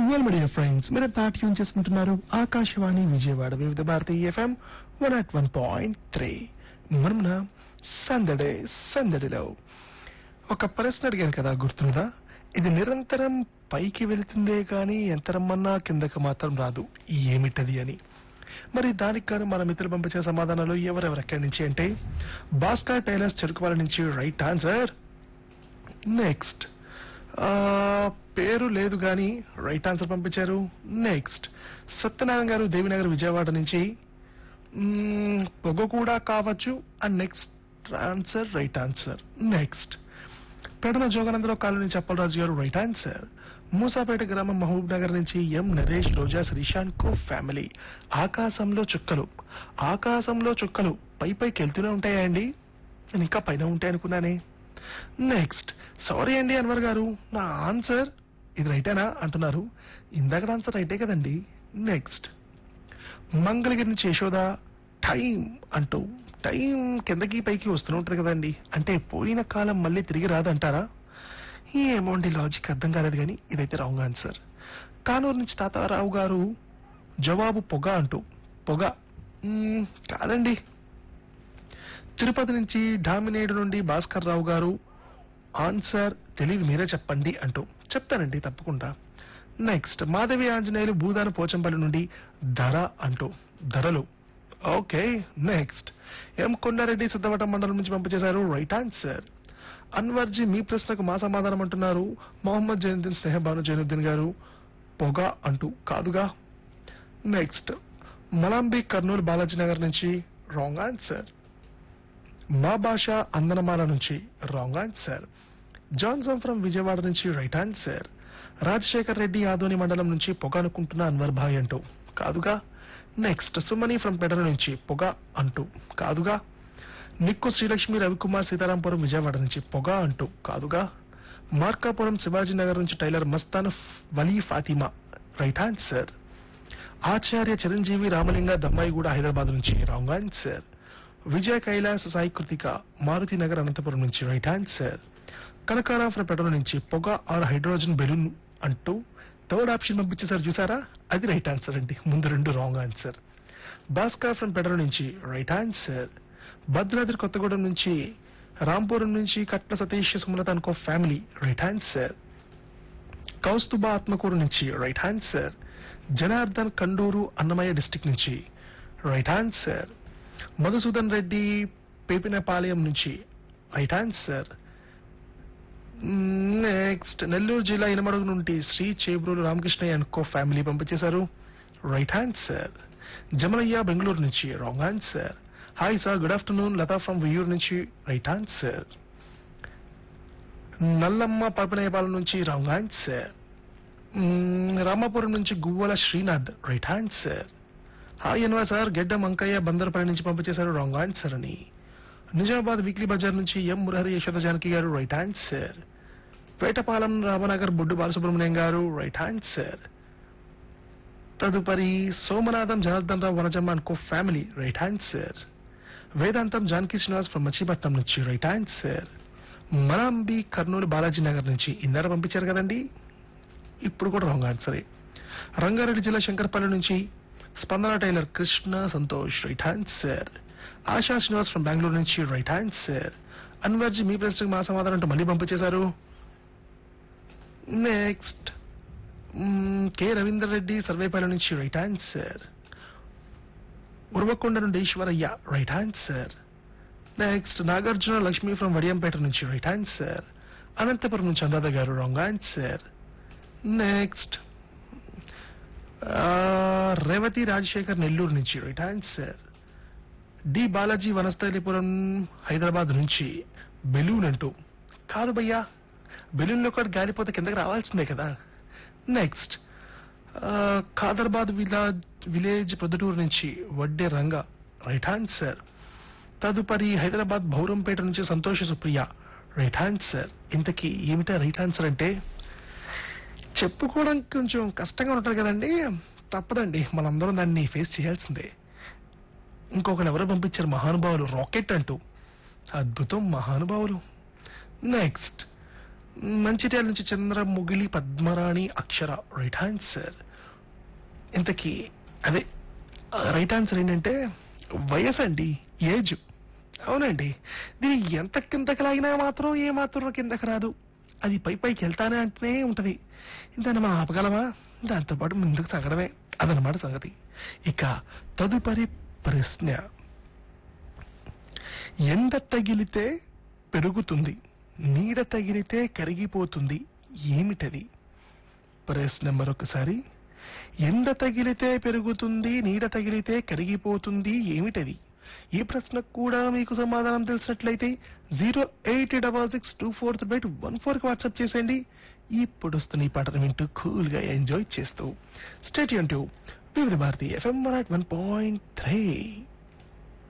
well media friends మీరు tune చేసుకుంటున్నారు Akashvani Vijayawada Vividh Bharati FM one at one point three మనమున సందడే సందడిలో ఒక ప్రశ్న అడిగాను కదా గుర్తుందా ఇది నిరంతరం పైకి వెళ్తుందే కానీ ఎంతరమ్మన్నా కిందకి మాత్రం రాదు ఏమిటది అని మరి దానికి గాను మన మిత్రులు పంపించే సమాధానాలు ఎవరెవరు ఎక్కడి నుంచి అంటే భాస్కర్ టైలర్స్ చెరుకువాల నుంచి రైట్ ఆన్సర్ నెక్స్ట్ ఆ, పేరు లేదు కానీ రైట్ ఆన్సర్ పంపించారు నెక్స్ట్ సత్యనారాయణ గారు దేవినగర్ విజయవాడ నుంచి మ్మ్, పొగ కూడా కావచ్చు and next answer right answer next Pedana Joganandarao colony Cheppalaraju garu right answer Moosapeta గ్రామం మహబూబ్ నగర్ నుంచి ఎం నరేష్ రోజా శ్రీశాంత్ కో ఫ్యామిలీ ఆకాశంలో చుక్కలు ఆకాశంలో చుక్కలు పై పైకి వెళ్తూనే ఉంటాయా అండి నేను ఇంకా పైన ఉంటాయి అనుకున్నానే నెక్స్ట్ సారీ అండి అన్వర్ గారు నా ఆన్సర్ ఇది రైటేనా అంటున్నారు ఇందాక ఆన్సర్ రైటే కదండి నెక్స్ట్ మంగళగిరి నుంచి యశోద టైం అంటూ టైం కిందకి పైకి వస్తూనే ఉంటుంది కదండి అంటే పోయిన కాలం మళ్ళీ తిరిగి రాదంటారా ఏమోండి లాజిక్ అర్థం కాలేదు కానీ ఇదైతే రాంగ్ ఆన్సర్ కానూరు నుంచి తాతారావు గారు జవాబు పొగ అంటూ పొగ మ్మ్, కాదండి తిరుపతి నుంచి డామినేడు నుండి భాస్కర్ రావు గారు ఆన్సర్ తెలియదు మీరే చెప్పండి అంటూ చెప్తానండి తప్పకుండా నెక్స్ట్ మాధవి ఆంజనేయులు భూదాన పోచంపల్లి నుండి ధర అంటూ ధరలు okay next M Kondareddy Siddhavatam మండలం నుంచి పంపించేశారు రైట్ ఆన్సర్ అన్వర్జీ మీ ప్రశ్నకు మా సమాధానం అంటున్నారు మొహమ్మద్ జైనుద్దీన్ స్నేహబాను జైనుద్దీన్ గారు పొగ అంటూ కాదుగా నెక్స్ట్ మలాంబి కర్నూలు బాలాజీ నగర్ నుంచి రాంగ్ ఆన్సర్ మా భాష అందనమాల నుంచి wrong answer Johnson from Vijayawada నుంచి రైట్ ఆన్సర్ రాజశేఖర్ రెడ్డి ఆదోని మండలం నుంచి పొగ అనుకుంటున్న అన్వర్ భాయ్ అంటూ కాదుగా నెక్స్ట్ సుమని ఫ్రం పెడల నుంచి పొగ అంటూ కాదుగా నిక్కు శ్రీలక్ష్మి రవికుమార్ సీతారాంపురం విజయవాడ నుంచి పొగ అంటూ కాదుగా మార్కాపురం శివాజీ నగర్ నుంచి tailor Mastan Vali Fatima right answer Acharya Chiranjeevi Ramalinga Dammaiguda Hyderabad నుంచి రాంగ్ ఆన్సర్ విజయ కైలాస్ సాయి కృతిక మారుతి నగర్ అనంతపురం నుంచి right answer Kanakaram from petrol నుంచి పొగ ఆర్ హైడ్రోజన్ బెలూన్ అంటూ థర్డ్ ఆప్షన్ పంపించేసారు చూసారా అది రైట్ ఆన్సర్ అండి ముందు రెండు wrong answer Bhaskar from petrol నుంచి రైట్ ఆన్సర్ భద్రాద్రి కొత్తగూడెం నుంచి రాంపురం నుంచి కట్ల సతీష్ సుమలత అనుకో family right answer Kaustubha Atmakuru నుంచి right answer Janardhan Kanduru Annamayya district నుంచి రైట్ ఆన్సర్ మధుసూదన్ రెడ్డి పేపినపాలెం నుంచి రైట్ ఆన్సర్ నెక్స్ట్ నెల్లూరు జిల్లా ఇనమడుగు నుండి శ్రీ చేబ్రోలు రామకృష్ణయ్య అనుకో ఫ్యామిలీ పంపించేశారు రైట్ ఆన్సర్ జమలయ్య బెంగళూరు నుంచి wrong answer hi sir good afternoon Latha from Viyyur నుంచి రైట్ ఆన్సర్ నల్లమ్మ పరపనేపాలెం నుంచి రాంగ్ ఆన్సర్ మ్మ్, రామాపురం నుంచి Guvvala Srinath right answer hi ఎన్వా సార్ గెడ్డ మంకయ్య బందరపల్లి నుంచి పంపించేశారు రాంగ్ ఆన్సర్ అని నిజామాబాద్ వీక్లీ బజార్ నుంచి ఎం Murahari Yashoda Janaki garu right answer Petapalem Ramnagar Boddu Balasubrahmanyam garu right answer తదుపరి సోమనాథం జనార్దన్ రావు వనజమ్మ అనుకో ఫ్యామిలీ రైట్ ఆన్సర్ వేదాంతం జానకి శ్రీనివాస్ ఫ్రమ్ మచిపట్నం నుంచి రైట్ ఆన్సర్ మనాంబి కర్నూలు బాలాజీ నగర్ నుంచి ఇందాక పంపించారు కదండి ఇప్పుడు కూడా రాంగ్ ఆన్సరే రంగారెడ్డి జిల్లా శంకరపల్లి నుంచి Spandana tailor Krishna Santosh right answer Asha Srinivas from Bengaluru నుంచి రైట్ ఆన్సర్ అన్వర్జీ మీ ప్రశ్నకు మా సమాధానం అంటూ మళ్ళీ పంపించేశారు నెక్స్ట్ కె రవీందర్ రెడ్డి సర్వేపల్లి నుంచి రైట్ ఆన్సర్ ఉరవకొండ నుండి Eswarayya right answer next Nagarjuna Lakshmi from Vadiyampeta నుంచి రైట్ ఆన్సర్ అనంతపురం నుంచి Anuradha garu wrong answer next Revathi Rajasekhar Nellore నుంచి right answer D Balaji Vanasthalipuram Hyderabad నుంచి బెలూన్ అంటూ కాదు భయ్యా బెలూన్లో కూడా గాలిపోతే కిందకి రావాల్సిందే కదా next Khadarbad village village Proddatur నుంచి వడ్డే రంగ రైట్ ఆన్సర్ తదుపరి హైదరాబాద్ బౌరంపేట నుంచి సంతోష సుప్రియ రైట్ ఆన్సర్ ఇంతకీ ఏమిటా రైట్ ఆన్సర్ అంటే చెప్పుకోవడానికి కొంచెం కష్టంగా ఉంటుంది కదండి తప్పదండి మనందరం దాన్ని ఫేస్ చేయాల్సిందే ఇంకొకరు ఎవరో పంపించారు మహానుభావులు రాకెట్ అంటూ అద్భుతం మహానుభావులు నెక్స్ట్ మంచిర్యాల నుంచి చంద్ర ముగిలి పద్మరాణి అక్షర రైట్ ఆన్సర్ ఇంతకీ అదే రైట్ ఆన్సర్ ఏంటంటే వయసు అండి ఏజ్ అవునండి దీని ఎంత కిందకి లాగినా మాత్రం ఏ మాత్రం కిందకి రాదు అది పై పైకి వెళ్తానే అంటూనే ఉంటది దాన్ని మనం ఆపగలమా దాంతోపాటు ముందుకు సాగడమే అదనమాట సంగతి ఇక తదుపరి ప్రశ్న ఎండ తగిలితే పెరుగుతుంది నీడ తగిలితే కరిగిపోతుంది ఏమిటది ప్రశ్న మరొకసారి ఎండ తగిలితే పెరుగుతుంది నీడ తగిలితే కరిగిపోతుంది ఏమిటది ఈ ప్రశ్నకు కూడా మీకు సమాధానం తెలిసినట్లయితే zero eight double six two four eight one four కి వాట్సాప్ చేసేయండి ఇప్పుడు వస్తున్న ఈ పాటను వింటూ కూల్ గా ఎంజాయ్ చేస్తూ stay tuned to Vividh Bharati FM one point three